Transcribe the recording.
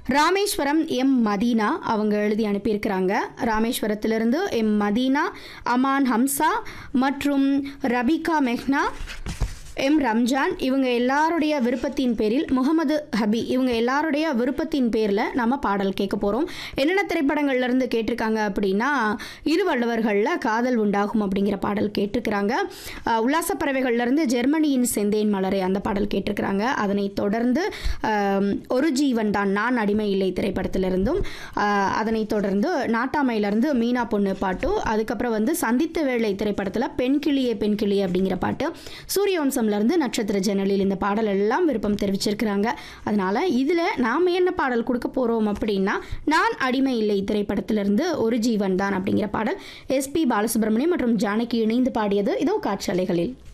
Rameswaram M Medina அவங்க எழுதி அனுப்பியிருக்கிறாங்க ராமேஸ்வரத்திலிருந்து எம் மதீனா அமான் ஹம்சா மற்றும் ரபிகா மெஹ்னா எம் ரம்ஜான் இவங்க எல்லாருடைய விருப்பத்தின் பேரில் முகமது ஹபி இவங்க எல்லாருடைய விருப்பத்தின் பேரில் நம்ம பாடல் கேட்க போகிறோம் என்னென்ன திரைப்படங்கள்ல இருந்து கேட்டிருக்காங்க அப்படின்னா இரு வள்ளுவர்களில் காதல் உண்டாகும் அப்படிங்கிற பாடல் கேட்டிருக்கிறாங்க அஹ், உல்லாசப் பறவைகள்ல இருந்து ஜெர்மனியின் செந்தேன் மலரை அந்த பாடல் கேட்டிருக்கிறாங்க அதனைத் தொடர்ந்து அஹ், ஒரு ஜீவன் தான் நான் அடிமை இல்லை திரைப்படத்திலிருந்தும் அஹ், அதனைத் தொடர்ந்து நாட்டாமையிலிருந்து மீனா பொண்ணு பாட்டு அதுக்கப்புறம் வந்து சந்தித்த வேளை திரைப்படத்தில் பெண் கிளியே பெண் கிளியே அப்படிங்கிற பாட்டு சூரிய வம்சம்ல இருந்து நட்சத்திர ஜன்னலில் இந்த பாடல் எல்லாம் விருப்பம் தெரிவிச்சிருக்கிறாங்க அதனால இதில் நாம் என்ன பாடல் கொடுக்க போகிறோம் அப்படின்னா நான் அடிமை இல்லை திரைப்படத்திலிருந்து ஒரு ஜீவன் தான் அப்படிங்கிற பாடல் எஸ்பி பாலசுப்ரமணியம் மற்றும் ஜானகி இணைந்து பாடியது இதோ காட்சாலைகளில்